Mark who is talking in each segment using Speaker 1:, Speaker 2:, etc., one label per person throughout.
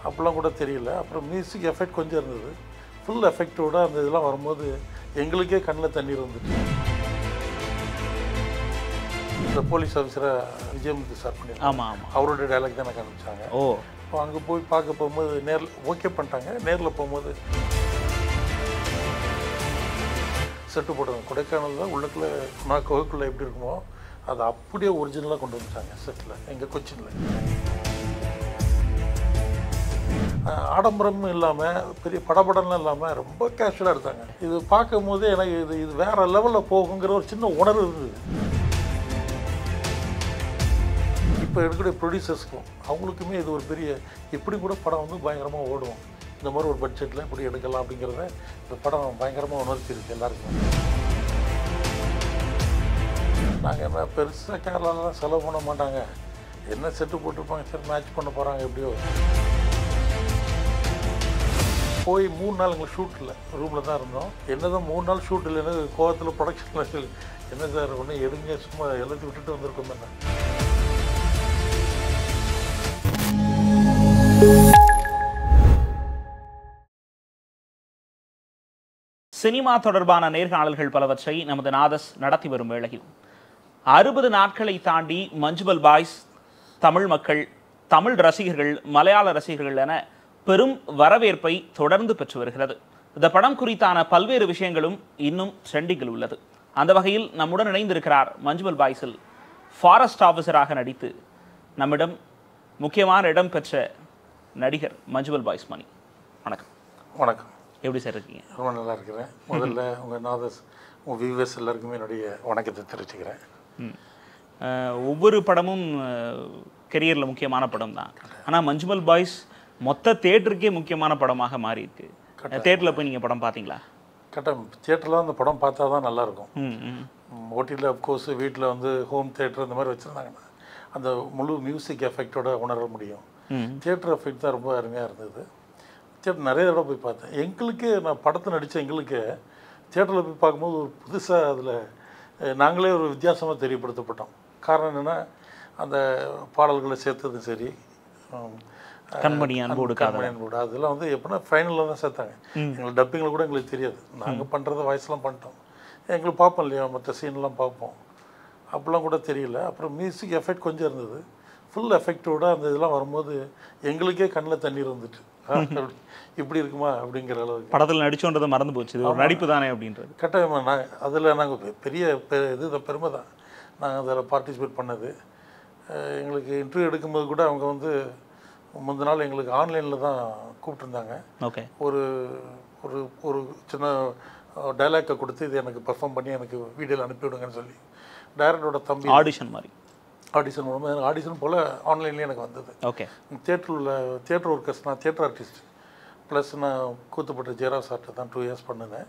Speaker 1: அப்போல்லாம் கூட தெரியல அப்புறம் மியூசிக் எஃபெக்ட் கொஞ்சம் இருந்தது ஃபுல் எஃபெக்டோட அந்த இதெல்லாம் வரும்போது எங்களுக்கே கண்ணில் தண்ணீர் வந்துச்சு இந்த போலீஸ் ஆஃபீஸரை விஜயமுத்து சார் பண்ணியிருக்காங்க
Speaker 2: ஆமாம் ஆமாம்
Speaker 1: அவரோட டைலாக் தான் எனக்கு அனுப்பிச்சாங்க
Speaker 2: ஓ
Speaker 1: இப்போ அங்கே போய் பார்க்க போகும்போது நேரில் ஓகே பண்ணிட்டாங்க நேரில் போகும்போது செட்டு போட்டாங்க கொடைக்கானல் தான் உள்ளுக்குள்ளே நான் கோவிக்குள்ளே எப்படி இருக்குமோ அதை அப்படியே ஒரிஜினலாக கொண்டு வந்துட்டாங்க செட்டில் எங்கள் கொச்சினில் ஆடம்பரம் இல்லாமல் பெரிய படபடம்லாம் இல்லாமல் ரொம்ப கேஷுவலாக எடுத்தாங்க இது பார்க்கும் போதே எனக்கு இது இது வேறு லெவலில் போகுங்கிற ஒரு சின்ன உணர்வு இருந்தது இப்போ எடுக்கக்கூடிய ப்ரொடியூசர்ஸ்க்கும் அவங்களுக்குமே இது ஒரு பெரிய இப்படி கூட படம் வந்து பயங்கரமாக ஓடும் இந்த மாதிரி ஒரு பட்ஜெட்டில் இப்படி எடுக்கலாம் அப்படிங்கிறத இந்த படம் பயங்கரமாக உணர்த்தியிருக்கு எல்லாருக்கும் நாங்கள் என்ன பெருசாக கேரளாலாம் செலவு பண்ண மாட்டாங்க என்ன செட்டு போட்டிருப்பாங்க சரி மேட்ச் பண்ண போகிறாங்க எப்படியோ போய் மூணு நாள் எங்களுக்கு ஷூட் இல்லை ரூமில் தான் இருந்தோம் என்னதான் மூணு நாள் ஷூட் இல்லைன்னு கோவத்தில் ப்ரொடக்ஷனில் என்ன சார் ஒன்று எடுங்க சும்மா எல்லாத்தையும் விட்டுட்டு வந்திருக்கோம் என்ன
Speaker 2: சினிமா தொடர்பான நேர்காணல்கள் பலவற்றை நமது நாதஸ் நடத்தி வரும் வேளையில் அறுபது நாட்களை தாண்டி மஞ்சுபல் பாய்ஸ் தமிழ் மக்கள் தமிழ் ரசிகர்கள் மலையாள ரசிகர்கள் என பெரும் வரவேற்பை தொடர்ந்து பெற்று வருகிறது இந்த படம் குறித்தான பல்வேறு விஷயங்களும் இன்னும் ட்ரெண்டிங்கில் உள்ளது அந்த வகையில் நம்முடன் இணைந்திருக்கிறார் மஞ்சுபல் பாய்ஸில் ஃபாரஸ்ட் ஆஃபீஸராக நடித்து நம்மிடம் முக்கியமான இடம் பெற்ற நடிகர் மஞ்சுபல் பாய்ஸ் மணி வணக்கம்
Speaker 1: வணக்கம்
Speaker 2: எப்படி சார் இருக்கீங்க
Speaker 1: ரொம்ப நல்லா இருக்கிறேன் முதல்ல உங்கள் நாதஸ் உங்கள் வியூவர்ஸ் எல்லாருக்குமே என்னுடைய வணக்கத்தை தெரிவிச்சுக்கிறேன்
Speaker 2: ம். அஹ், ஒவ்வொரு படமும் கெரியரில் முக்கியமான படம் தான் ஆனால் மஞ்சுமல் பாய்ஸ் மொத்த தேட்டருக்கே முக்கியமான படமாக மாறி இருக்கு தேட்டரில் போய் நீங்கள் படம் பார்த்தீங்களா
Speaker 1: கரெக்டாக தியேட்டரில் அந்த படம் பார்த்தா தான் நல்லாயிருக்கும்
Speaker 2: ம் ம்
Speaker 1: ஓடியில் அப்கோர்ஸ் வீட்டில் வந்து ஹோம் தேட்டர் இந்த மாதிரி வச்சுருந்தாங்கன்னா அந்த முழு மியூசிக் எஃபெக்டோட உணர முடியும்
Speaker 2: ம்
Speaker 1: தியேட்டர் எஃபெக்ட் தான் ரொம்ப அருமையாக இருந்தது தியேட்டர் நிறைய தடவை போய் பார்த்தேன் எங்களுக்கே நான் படத்தை நடித்த எங்களுக்கு தியேட்டரில் போய் பார்க்கும்போது ஒரு புதுசாக அதில் நாங்களே ஒரு வித்தியாசமாக தெரியப்படுத்தப்பட்டோம் காரணம் என்னென்னா அந்த பாடல்களை சேர்த்ததும் சரி உம்,
Speaker 2: கண்மணி அன்போடு காதல்
Speaker 1: கண்மணியன் கூட அதெல்லாம் வந்து எப்படின்னா ஃபைனலில் தான் சேர்த்தாங்க எங்களுக்கு டப்பிங்கில் கூட எங்களுக்கு தெரியாது நாங்கள் பண்ணுறத வாய்ஸ்லாம் பண்ணிட்டோம் எங்களுக்கு பார்ப்போம் இல்லையா மற்ற சீன்லாம் பார்ப்போம் அப்போல்லாம் கூட தெரியல அப்புறம் மியூசிக் எஃபெக்ட் கொஞ்சம் இருந்தது ஃபுல் எஃபெக்டோட அந்த இதெல்லாம் வரும்போது எங்களுக்கே கண்ணில் தண்ணீர் வந்துட்டு இப்படி இருக்குமா அப்படிங்கிற அளவுக்கு
Speaker 2: படத்தில் நடிச்சோன்றதை மறந்து போச்சு இது ஒரு நடிப்பு தானே அப்படின்றது
Speaker 1: கட்டாயமாக நான் அதில் நாங்கள் பெரிய பெ- இது தான் பெருமை தான் நாங்கள் அதில் பார்ட்டிசிபேட் பண்ணது அஹ் எங்களுக்கு இன்டர்வியூ எடுக்கும்போது கூட அவங்க வந்து முந்தின நாள் எங்களுக்கு ஆன்லைனில் தான் கூப்பிட்டுருந்தாங்க
Speaker 2: ஓகே
Speaker 1: ஒரு ஒரு ஒரு சின்ன டைலாக்கை கொடுத்து இது எனக்கு பெர்ஃபார்ம் பண்ணி எனக்கு வீடியோவில் அனுப்பிவிடுங்கன்னு சொல்லி டைரக்டரோட தம்பி
Speaker 2: ஆடிஷன் மாதிரி
Speaker 1: ஆடிஷன் மூலமாக ஆடிஷன் போல் ஆன்லைன்லேயே எனக்கு வந்தது
Speaker 2: ஓகே
Speaker 1: தேட்டரில் உள்ள தேட்டர் ஒர்க்கர்ஸ் நான் தேட்டர் ஆர்டிஸ்ட் ப்ளஸ் நான் கூத்துப்பட்ட ஜெயராஜ் சார்ட்ட தான் டூ இயர்ஸ் பண்ணினேன்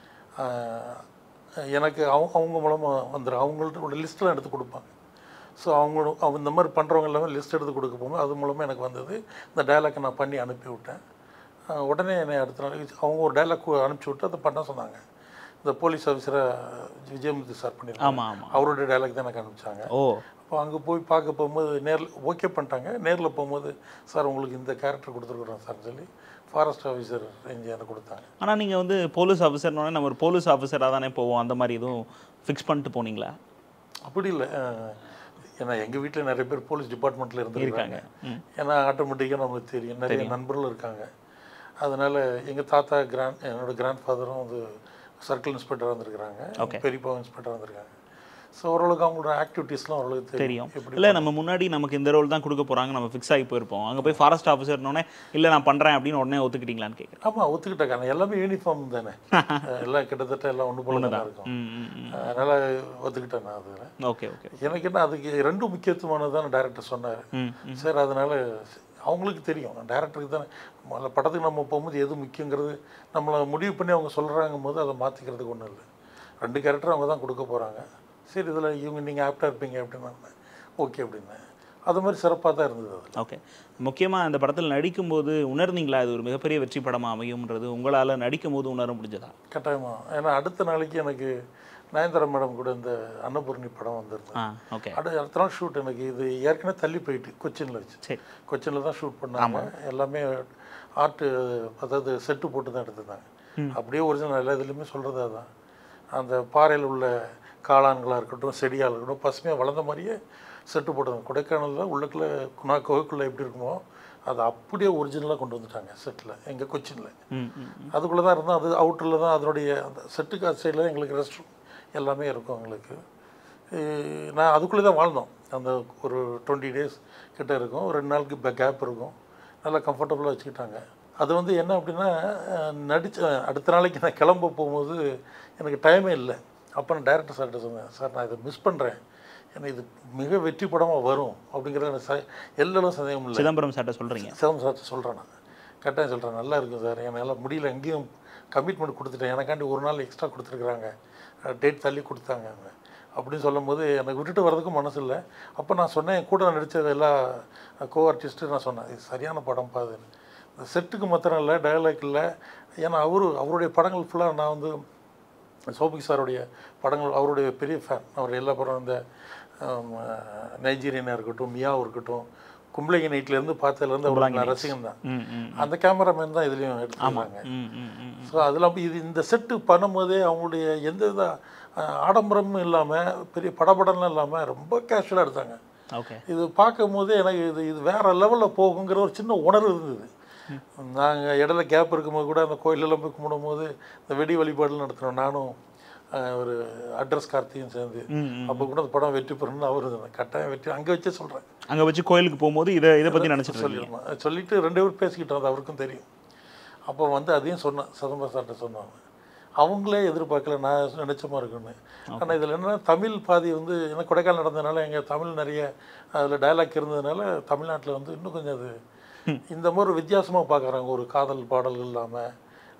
Speaker 1: ஆஹ் எனக்கு அவங்க அவங்க மூலமாக வந்துடும் அவங்கள்ட்ட ஒரு லிஸ்ட்லாம் எடுத்து கொடுப்பாங்க ஸோ அவங்க அவங்க இந்த மாதிரி பண்ணுறவங்க எல்லாமே லிஸ்ட் எடுத்து கொடுக்க போகும்போது அது மூலமாக எனக்கு வந்தது இந்த டைலாக்கை நான் பண்ணி அனுப்பி விட்டேன் ஆஹ் உடனே என்னை அடுத்த நாள் அவங்க ஒரு டைலாக் அனுப்பிச்சி விட்டு அதை பண்ண சொன்னாங்க இந்த போலீஸ் ஆஃபீஸரை விஜயமுத்து சார் பண்ணியிருக்காங்க
Speaker 2: ஆமாம் ஆமாம்
Speaker 1: அவரோட டைலாக் தான் எனக்கு அனுப்பிச்சாங்க
Speaker 2: ஓ
Speaker 1: அப்போ அங்கே போய் பார்க்க போகும்போது நேரில் ஓகே பண்ணிட்டாங்க நேரில் போகும்போது சார் உங்களுக்கு இந்த கேரக்டர் கொடுத்துருக்குறோம் சார்னு சொல்லி ஃபாரஸ்ட் ஆஃபீஸர் ரேஞ்சு எனக்கு கொடுத்தாங்க
Speaker 2: ஆனால் நீங்கள் வந்து போலீஸ் ஆஃபீஸர்னோடனே நம்ம ஒரு போலீஸ் ஆஃபீஸராக தானே போவோம் அந்த மாதிரி எதுவும் ஃபிக்ஸ் பண்ணிட்டு போனீங்களா
Speaker 1: அப்படி இல்லை அஹ், ஏன்னா எங்கள் வீட்டில் நிறைய பேர் போலீஸ் டிபார்ட்மெண்ட்டில் இருந்திருக்காங்க
Speaker 2: ம்
Speaker 1: ஏன்னா ஆட்டோமேட்டிக்காக நம்மளுக்கு தெரியும் நிறைய நண்பர்களும் இருக்காங்க அதனால் எங்கள் தாத்தா கிராண்ட் என்னோட கிராண்ட் ஃபாதரும் வந்து சர்க்கிள் இன்ஸ்பெக்டராக இருந்திருக்கிறாங்க
Speaker 2: Okay.
Speaker 1: பெரியப்பா இன்ஸ்பெக்டராக இருந்திருக்காங்க ஸோ ஓரளவுக்கு அவங்களோட ஆக்டிவிட்டீஸ்லாம் ஓரளவுக்கு
Speaker 2: தெரியும்
Speaker 1: தெரியும் எப்படி
Speaker 2: இல்லை நம்ம முன்னாடி நமக்கு இந்த ரோல் தான் கொடுக்க போகிறாங்க நம்ம ஃபிக்ஸ் ஆகி போயிருப்போம் அங்கே போய் ஃபாரஸ்ட் ஆஃபீஸர்னோடனே இல்லை நான் பண்ணுறேன் அப்படின்னு உடனே ஒத்துக்கிட்டீங்களான்னு கேட்குறேன்
Speaker 1: ஆமாம் ஒத்துக்கிட்டாங்க எல்லாமே யூனிஃபார்ம் தானே அஹ் எல்லாம் கிட்டத்தட்ட எல்லாம் ஒன்று போல தான் இருக்கும்
Speaker 2: ம் ம் ம்
Speaker 1: அதனால் ஒத்துக்கிட்டேன் நான் அதில்
Speaker 2: ஓகே ஓகே
Speaker 1: எனக்கு என்ன அதுக்கு ரெண்டும் முக்கியத்துவமானதுதான் டேரக்டர் சொன்னார்
Speaker 2: ம்
Speaker 1: சார் அதனால் அவங்களுக்கு தெரியும் டேரக்டருக்கு தானே முதல்ல படத்துக்கு நம்ம போகும்போது எது முக்கியங்கிறது நம்மளை முடிவு பண்ணி அவங்க சொல்கிறாங்கும் போது அதை மாற்றிக்கிறதுக்கு ஒன்றும் இல்லை ரெண்டு கேரக்டர் அவங்க தான் கொடுக்க போகிறாங்க சரி இதில் இவங்க நீங்கள் ஆப்டாக இருப்பீங்க அப்படின்னு ஓகே அப்படின்னேன் அது மாதிரி சிறப்பாக தான் இருந்தது அது
Speaker 2: ஓகே முக்கியமாக இந்த படத்தில் நடிக்கும்போது உணர்ந்தீங்களா இது ஒரு மிகப்பெரிய வெற்றி படமாக அமையும்ன்றது உங்களால் நடிக்கும் போது உணர முடிஞ்சதா
Speaker 1: கட்டாயமாக ஏன்னா அடுத்த நாளைக்கு எனக்கு நயன்தாரா மேடம் கூட இந்த அன்னபூர்ணி படம் வந்திருந்தேன்
Speaker 2: ஆ ஓகே
Speaker 1: அடு அடுத்த நாள் ஷூட் எனக்கு இது ஏற்கனவே தள்ளி போயிட்டு கொச்சினில் வச்சு
Speaker 2: சரி
Speaker 1: கொச்சினில் தான் ஷூட் பண்ணாங்க எல்லாமே ஆர்ட் அதாவது செட்டு போட்டு தான் எடுத்திருந்தாங்க அப்படியே ஒரிஜினல் எல்லா இதுலேயுமே சொல்கிறது அதான் அந்த பாறையில் உள்ள காளான்களாக இருக்கட்டும் செடியாக இருக்கட்டும் பசுமையாக வளர்ந்த மாதிரியே செட்டு போட்டுருந்தாங்க கொடைக்கானலில் உள்ளுக்குள்ள குணா கோவிக்குள்ளே எப்படி இருக்குமோ அதை அப்படியே ஒரிஜினலாக கொண்டு வந்துட்டாங்க செட்டில் எங்கள் கொச்சினில்
Speaker 2: ம் ம்
Speaker 1: அதுக்குள்ளே தான் இருந்தோம் அது அவுட்டரில் தான் அதனுடைய அந்த செட்டுக்கு அது சைடில் தான் எங்களுக்கு ரெஸ்ட் ரூம் எல்லாமே இருக்கும் எங்களுக்கு அஹ் நான் அதுக்குள்ளே தான் வாழ்ந்தோம் அந்த ஒரு டுவெண்ட்டி டேஸ் கிட்ட இருக்கும் ஒரு ரெண்டு நாளுக்கு கேப் இருக்கும் நல்லா கம்ஃபர்டபுளாக வச்சுக்கிட்டாங்க அது வந்து என்ன அப்படின்னா நடிச்ச அடுத்த நாளைக்கு நான் கிளம்ப போகும்போது எனக்கு டைமே இல்லை அப்போ நான் டைரக்டர் சார்கிட்ட சொன்னேன் சார் நான் இதை மிஸ் பண்ணுறேன் எனக்கு இது மிக வெற்றி படமாக வரும் அப்படிங்கிறது எனக்கு ச எல்லாம் சந்தேகம் இல்லை
Speaker 2: சிதம்பரம் சார்ட்ட சொல்றீங்க
Speaker 1: சிவம் சார் சொல்கிறேன் நான் கட்டாயம் சொல்கிறேன் நல்லா இருக்கும் சார் என்னால் முடியல எங்கேயும் கமிட்மெண்ட் கொடுத்துட்டேன் எனக்காண்டி ஒரு நாள் எக்ஸ்ட்ரா கொடுத்துருக்குறாங்க டேட் தள்ளி கொடுத்தாங்க அவங்க அப்படின்னு சொல்லும்போது எனக்கு விட்டுட்டு வர்றதுக்கும் மனசு இல்லை அப்போ நான் சொன்னேன் என் கூட நடித்த எல்லா கோ ஆர்டிஸ்ட்டு நான் சொன்னேன் இது சரியான படம் பாது இந்த செட்டுக்கு மாத்திரம் இல்லை டயலாக் இல்லை ஏன்னா அவரு அவருடைய படங்கள் ஃபுல்லாக நான் வந்து சோபிக் சாருடைய படங்கள் அவருடைய பெரிய ஃபேன் அவர் எல்லா படம் இந்த ஆம், நைஜீரியனாக இருக்கட்டும் மியாவும் இருக்கட்டும் கும்பளைங்க நைட்லேருந்து பார்த்ததுலேருந்து அவர் நான் ரசிகன் தான்
Speaker 2: ம் ம்
Speaker 1: அந்த கேமராமேன் தான் இதுலேயும் எடுத்துருந்தாங்க
Speaker 2: ம் ம் ம்
Speaker 1: ஸோ அதில் அப்போ இது இந்த செட்டு பண்ணும்போதே அவங்களுடைய எந்த வித அஹ், ஆடம்பரமும் இல்லாமல் பெரிய படபடம்லாம் இல்லாமல் ரொம்ப கேஷுவலாக எடுத்தாங்க
Speaker 2: ஓகே
Speaker 1: இது பார்க்கும் போதே எனக்கு இது இது வேறு லெவலில் போகுங்கிற ஒரு சின்ன உணர்வு இருந்தது நாங்கள் இடையில கேப் இருக்கும்போது கூட அந்த கோயிலெல்லாம் போய் கும்பிடும்போது இந்த வெடி வழிபாடுலாம் நடத்தினோம் நானும் அஹ், ஒரு அட்ரஸ் கார்த்தியும் சேர்ந்து
Speaker 2: ம் ம்
Speaker 1: அப்போ கூட அந்த படம் வெற்றி பெறணும்னு அவர் கட்டாயம் வெற்றி அங்கே வச்சே சொல்கிறேன்
Speaker 2: அங்க வச்சு கோயிலுக்கு போகும்போது இதை இதை பத்தி நினைச்சிட்டு இருக்கீங்க
Speaker 1: சொல்லிடணும் சொல்லிட்டு ரெண்டு பேரும் பேசிக்கிட்டோம் அது அவருக்கும் தெரியும் அப்போ வந்து அதையும் சொன்னேன் சிதம்பரம் சார்கிட்ட சொன்னாங்க அவங்களே எதிர்பார்க்கல நான் நினைச்ச மாதிரி இருக்குன்னு ஆனால் இதில் என்ன தமிழ் பாதி வந்து ஏன்னா கொடைக்கானல் நடந்ததுனால எங்கள் தமிழ் நிறைய அதில் டயலாக் இருந்ததுனால தமிழ்நாட்டில் வந்து இன்னும் கொஞ்சம் அது இந்த மாதிரி வித்தியாசமாக பார்க்குறாங்க ஒரு காதல் பாடல் இல்லாமல்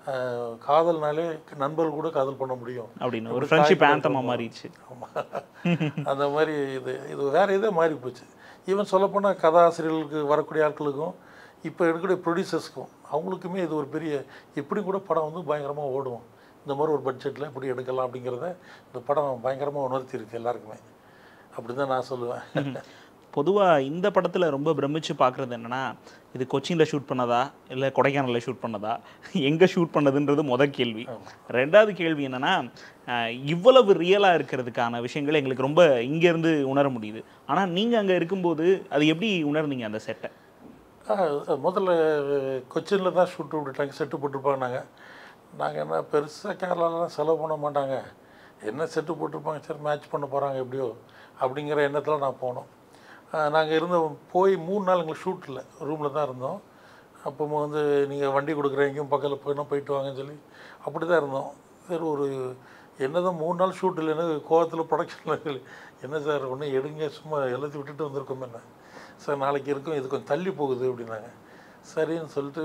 Speaker 1: காதல்னாலே நண்பர்கள் கூட காதல் பண்ண முடியும்
Speaker 2: அப்படின்னு ஒரு ஃப்ரெண்ட்ஷிப் ஆந்தமா மாறிடுச்சு
Speaker 1: ஆமாம் அந்த மாதிரி இது இது வேறு இதே மாறி போச்சு ஈவன் சொல்லப்போனால் கதாசிரியர்களுக்கு வரக்கூடிய ஆட்களுக்கும் இப்போ எடுக்கக்கூடிய ப்ரொடியூசர்ஸ்க்கும் அவங்களுக்குமே இது ஒரு பெரிய இப்படி கூட படம் வந்து பயங்கரமாக ஓடும் இந்த மாதிரி ஒரு பட்ஜெட்டில் இப்படி எடுக்கலாம் அப்படிங்கிறத இந்த படம் பயங்கரமாக உணர்த்தியிருக்கு எல்லாருக்குமே அப்படி தான் நான் சொல்லுவேன்
Speaker 2: பொதுவா இந்த படத்துல ரொம்ப பிரமிச்சு பார்க்குறது என்னன்னா இது கொச்சின்ல ஷூட் பண்ணதா இல்லை கொடைக்கானல்ல ஷூட் பண்ணதா எங்க ஷூட் பண்ணதுன்றது முத கேள்வி ரெண்டாவது கேள்வி என்னன்னா அஹ், இவ்வளவு ரியலா இருக்கிறதுக்கான விஷயங்கள் எங்களுக்கு ரொம்ப இங்க இருந்து உணர முடியுது ஆனா நீங்க அங்க இருக்கும்போது அது எப்படி உணர்ந்தீங்க அந்த செட்டை
Speaker 1: ஆ, முதல்ல கொச்சினில் தான் ஷூட் விட்டுட்டாங்க செட்டு போட்டிருப்பாங்க நாங்கள் நாங்கள் என்ன பெருசாக கேரளாலலாம் செலவு பண்ண மாட்டாங்க என்ன செட்டு போட்டிருப்பாங்க சரி மேட்ச் பண்ண போகிறாங்க எப்படியோ அப்படிங்கிற எண்ணத்தில் நான் போனோம் நாங்கள் இருந்த போய் மூணு நாள் எங்களுக்கு ஷூட் இல்லை ரூமில் தான் இருந்தோம் அப்போ வந்து நீங்கள் வண்டி கொடுக்குற எங்கேயும் பக்கத்தில் போயினா போயிட்டு வாங்கன்னு சொல்லி அப்படி தான் இருந்தோம் சரி ஒரு என்னதான் மூணு நாள் ஷூட் இல்லைன்னு கோவத்தில் ப்ரொடக்ஷனில் சொல்லி என்ன சார் ஒன்று எடுங்க சும்மா எல்லாத்தையும் விட்டுட்டு வந்திருக்கோம் என்ன சார் நாளைக்கு இருக்கும் இது கொஞ்சம் தள்ளி போகுது அப்படின்னாங்க சரின்னு சொல்லிட்டு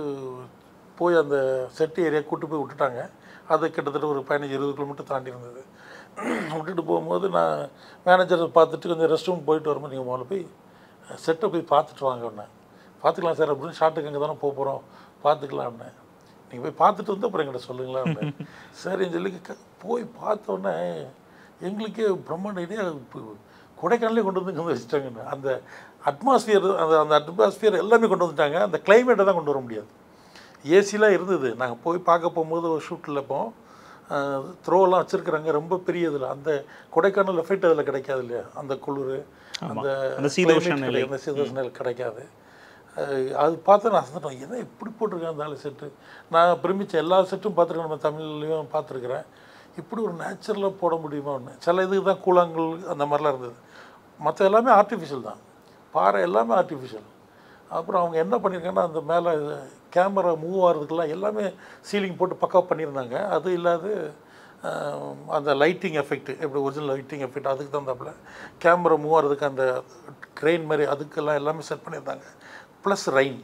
Speaker 1: போய் அந்த செட்டு ஏரியா கூட்டு போய் விட்டுட்டாங்க அது கிட்டத்தட்ட ஒரு பதினஞ்சு இருபது கிலோமீட்டர் தாண்டி இருந்தது விட்டுட்டு போகும்போது நான் மேனேஜரை பார்த்துட்டு கொஞ்சம் ரெஸ்ட் ரூம் போயிட்டு வரும்போது நீங்கள் முதல்ல போய் செட்டை போய் பார்த்துட்டு வாங்க உடனே பார்த்துக்கலாம் சார் அப்படின்னு ஷார்ட்டுக்கு அங்கே தானே போக போகிறோம் பார்த்துக்கலாம்னு நீங்கள் போய் பார்த்துட்டு வந்து அப்புறம் என்கிட்ட சொல்லுங்களான்னு சரின்னு சொல்லி க- போய் பார்த்தோன்னே எங்களுக்கே பிரம்மாண்ட ஐடியா கொடைக்கானலே கொண்டு வந்து இங்கே வந்து வச்சுட்டாங்கன்னு அந்த அட்மாஸ்பியர் அந்த அந்த அட்மாஸ்பியர் எல்லாமே கொண்டு வந்துட்டாங்க அந்த கிளைமேட்டை தான் கொண்டு வர முடியாது ஏசிலாம் இருந்தது நாங்கள் போய் பார்க்க போகும்போது ஒரு ஷூட்டில் இருப்போம் த்ரோலாம் வச்சுருக்குறாங்க ரொம்ப பெரிய இதில் அந்த கொடைக்கானல் எஃபெக்ட் அதில் கிடைக்காது இல்லையா அந்த குளிர் அந்த
Speaker 2: அந்த சீதோஷ்ண
Speaker 1: climate
Speaker 2: நிலை.
Speaker 1: அந்த சீதோஷ நிலை கிடைக்காது அஹ் அது பார்த்து நான் அசந்துட்டோம் என்ன இப்படி போட்டிருக்கேன் அந்த ஆளு செட்டு நான் பிரமிச்ச எல்லா செட்டும் பார்த்துருக்கேன் நம்ம தமிழ்லையும் பார்த்துருக்குறேன் இப்படி ஒரு நேச்சுரலாக போட முடியுமா ஒன்று சில இதுக்கு தான் கூழாங்கல் அந்த மாதிரிலாம் இருந்தது மற்ற எல்லாமே ஆர்டிஃபிஷியல் தான் பாறை எல்லாமே ஆர்டிஃபிஷியல் அப்புறம் அவங்க என்ன பண்ணியிருக்காங்கன்னா அந்த மேலே கேமரா மூவ் ஆகிறதுக்கெல்லாம் எல்லாமே சீலிங் போட்டு பக்கா பண்ணியிருந்தாங்க அது இல்லாது அஹ், அந்த லைட்டிங் எஃபெக்ட் எப்படி ஒரிஜினல் லைட்டிங் எஃபெக்ட் அதுக்கு தகுந்தாப்புல கேமரா மூவ் ஆகிறதுக்கு அந்த க்ரெயின் மாதிரி அதுக்கெல்லாம் எல்லாமே செட் பண்ணியிருந்தாங்க ப்ளஸ் ரெயின்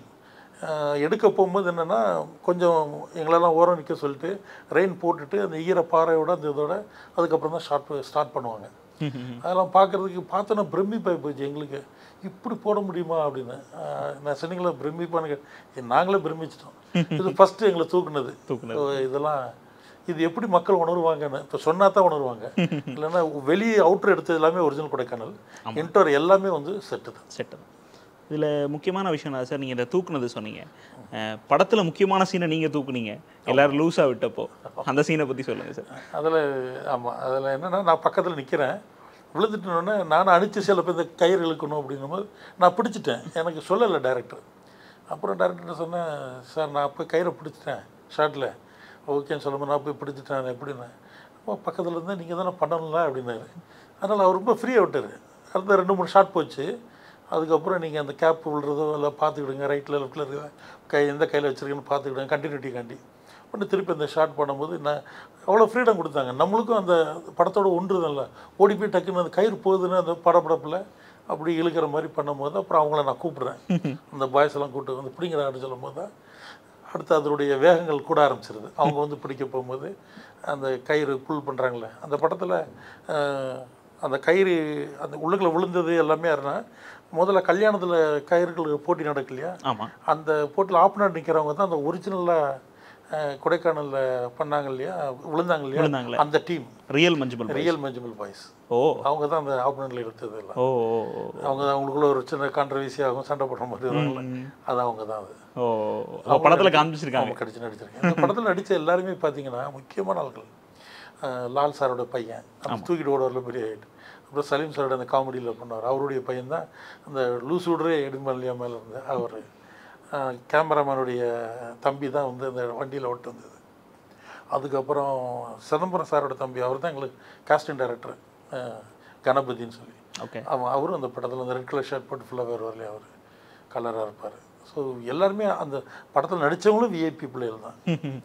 Speaker 1: எடுக்க போகும்போது என்னென்னா கொஞ்சம் எங்களெல்லாம் ஓரம் நிற்க சொல்லிட்டு ரெயின் போட்டுட்டு அந்த ஈர பாறையோட அந்த இதோட அதுக்கப்புறம் தான் ஸ்டார்ட் ஸ்டார்ட் பண்ணுவாங்க அதெல்லாம் பார்க்குறதுக்கு பார்த்தோன்னா பிரமிப்பாகி போச்சு எங்களுக்கு இப்படி போட முடியுமா அப்படின்னு ஆஹ் நான் சொன்னீங்களா பிரமிப்பான்னு கே- நாங்களே பிரமிச்சிட்டோம் இது ஃபஸ்ட்டு எங்களை தூக்குனது
Speaker 2: தூக்குனது.
Speaker 1: So, இதெல்லாம் இது எப்படி மக்கள் உணருவாங்கன்னு இப்போ சொன்னா தான் உணருவாங்க இல்லைன்னா வெளியே அவுட்டர் எடுத்தது எல்லாமே ஒரிஜினல் கொடைக்கானல் இன்டர் எல்லாமே வந்து செட்டு தான்
Speaker 2: செட்டு இதில் முக்கியமான விஷயம் என்ன சார் நீங்கள் இதை தூக்குனது சொன்னீங்க படத்தில் முக்கியமான சீனை நீங்கள் தூக்குனீங்க எல்லாரும் லூஸாக விட்டப்போ அந்த சீனை பற்றி சொல்லுங்கள் சார்
Speaker 1: அதில் ஆமாம் அதில் என்னென்னா நான் பக்கத்தில் நிற்கிறேன் விழுந்துட்டோன்னே நானும் அடித்து சில பேர் இந்த கயிறு இழுக்கணும் அப்படின்னும் போது நான் பிடிச்சிட்டேன் எனக்கு சொல்லலை டேரக்டர் அப்புறம் டேரக்டர் சொன்னேன் சார் நான் போய் கயிறை பிடிச்சிட்டேன் ஷார்ட்டில் ஓகேன்னு சொல்லும்போது நான் போய் பிடிச்சிட்டேன் எப்படின்னு அப்போ பக்கத்தில் இருந்தால் நீங்கள் தானே பண்ணணும்ல அப்படின்னாரு அதனால் அவர் ரொம்ப ஃப்ரீயாக விட்டார் அடுத்த ரெண்டு மூணு ஷாட் போச்சு அதுக்கப்புறம் நீங்கள் அந்த கேப் விழுறதோ இல்லை பார்த்துக்கிடுங்க ரைட்டில் லெஃப்ட்டில் இருக்க கை எந்த கையில் வச்சுருக்கீங்கன்னு பார்த்துக்கிடுங்க கண்டினியூட்டி காண்டி உடனே திருப்பி அந்த ஷாட் பண்ணும்போது நான் அவ்வளோ ஃப்ரீடம் கொடுத்தாங்க நம்மளுக்கும் அந்த படத்தோட ஒன்றுதல்ல ஓடி போய் டக்குன்னு அந்த கயிறு போகுதுன்னு அந்த படப்படப்பில் அப்படி இழுக்கிற மாதிரி பண்ணும்போது அப்புறம் அவங்கள நான் கூப்பிட்றேன் அந்த பாய்ஸ் எல்லாம் கூப்பிட்டு வந்து பிடிங்கிற ஆடு சொல்லும் போது தான் அடுத்து அதனுடைய வேகங்கள் கூட ஆரம்பிச்சிருது அவங்க வந்து பிடிக்க போகும்போது அந்த கயிறு புல் பண்ணுறாங்களே அந்த படத்தில் அந்த கயிறு அந்த உள்ளுக்குள்ள விழுந்தது எல்லாமே யாருன்னா முதல்ல கல்யாணத்தில் கயிறுகள் போட்டி நடக்கு இல்லையா
Speaker 2: ஆமாம்
Speaker 1: அந்த போட்டியில் ஆப்பனர் நிற்கிறவங்க தான் அந்த ஒரிஜினலாக கொடைக்கானலில் பண்ணாங்க இல்லையா விழுந்தாங்க இல்லையா
Speaker 2: விழுந்தாங்களே.
Speaker 1: அந்த team
Speaker 2: real Manjummel
Speaker 1: real Manjummel boys
Speaker 2: ஓ
Speaker 1: அவங்க தான் அந்த ஆப்பனரில் எடுத்தது எல்லாம்
Speaker 2: ஓ ஓ, ஓ.
Speaker 1: அவங்க அவங்களுக்குள்ள ஒரு சின்ன கான்ட்ரவர்சி ஆகும் சண்டை போடுற மாதிரி வருவாங்கல்ல அது அவங்க தான் அது
Speaker 2: ஓ ஓ படத்தில் காமிச்சிருக்காங்க
Speaker 1: அவங்க கடிச்சு நடிச்சிருக்கேன் இந்த படத்தில் நடித்த எல்லாருமே பார்த்தீங்கன்னா முக்கியமான ஆட்கள் அஹ் லால் சாரோட பையன் அந்த தூக்கிட்டு ஓடுவார்ல பெரிய ஹைட் அப்புறம் சலீம் சாரோட அந்த காமெடியில் பண்ணார் அவருடைய பையன் தான் அந்த லூஸ் விடுறே எடுமல்லியா மேலே இருந்த அவர் கேமராமேனுடைய தம்பி தான் வந்து அந்த வண்டியில் ஓட்டு வந்தது அதுக்கப்புறம் சிதம்பரம் சாரோட தம்பி அவர் தான் எங்களுக்கு காஸ்டிங் டைரக்டர் கணபதின்னு சொல்லி
Speaker 2: ஓகே
Speaker 1: அவன் அவரும் அந்த படத்தில் அந்த ரெட் கலர் ஷர்ட் போட்டு ஃபுல்லாக வருவார் அவர் கலராக இருப்பார் ஸோ எல்லாருமே அந்த படத்தில் நடித்தவங்களும் விஐபி பிள்ளைகள் தான்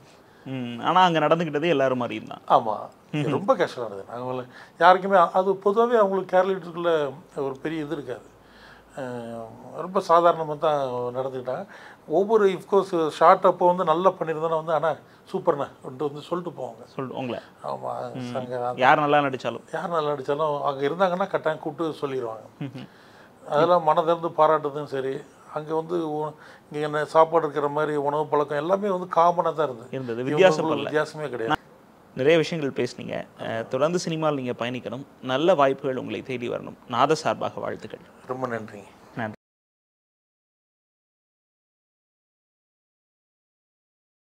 Speaker 2: ம் ஆனால் அங்கே நடந்துக்கிட்டதே எல்லாரும் மாதிரி தான்
Speaker 1: ஆமாம் ரொம்ப கஷ்டமானது நாங்கள் யாருக்குமே அது பொதுவாகவே அவங்களுக்கு கேரளீட்டுக்குள்ளே ஒரு பெரிய இது இருக்காது அஹ் ரொம்ப சாதாரணமாக தான் நடந்துக்கிட்டாங்க ஒவ்வொரு இஃப்கோர்ஸ் ஷார்ட் அப்போ வந்து நல்லா பண்ணியிருந்தோன்னா வந்து ஆனால் சூப்பர்ண்ணா அப்படின்ட்டு வந்து சொல்லிட்டு போவாங்க
Speaker 2: சொல் உங்களை
Speaker 1: ஆமாம் அங்கே
Speaker 2: யார் நல்லா நடித்தாலும்
Speaker 1: யார் நல்லா நடித்தாலும் அங்கே இருந்தாங்கன்னா கட்டாயம் கூப்பிட்டு சொல்லிடுவாங்க அதெல்லாம் மனதிறந்து பாராட்டுறதும் சரி அங்கே வந்து இங்கே என்ன சாப்பாடு இருக்கிற மாதிரி உணவு பழக்கம் எல்லாமே வந்து காமனாக தான் இருந்தது
Speaker 2: இருந்தது
Speaker 1: இவங்களுக்கு
Speaker 2: வித்தியாசப்படல
Speaker 1: வித்தியாசமே கிடையாது
Speaker 2: நிறைய விஷயங்கள் பேசுனீங்க அஹ், தொடர்ந்து சினிமாவில் நீங்கள் பயணிக்கணும் நல்ல வாய்ப்புகள் உங்களை தேடி வரணும் நாத சார்பாக வாழ்த்துக்கள்
Speaker 1: ரொம்ப நன்றிங்க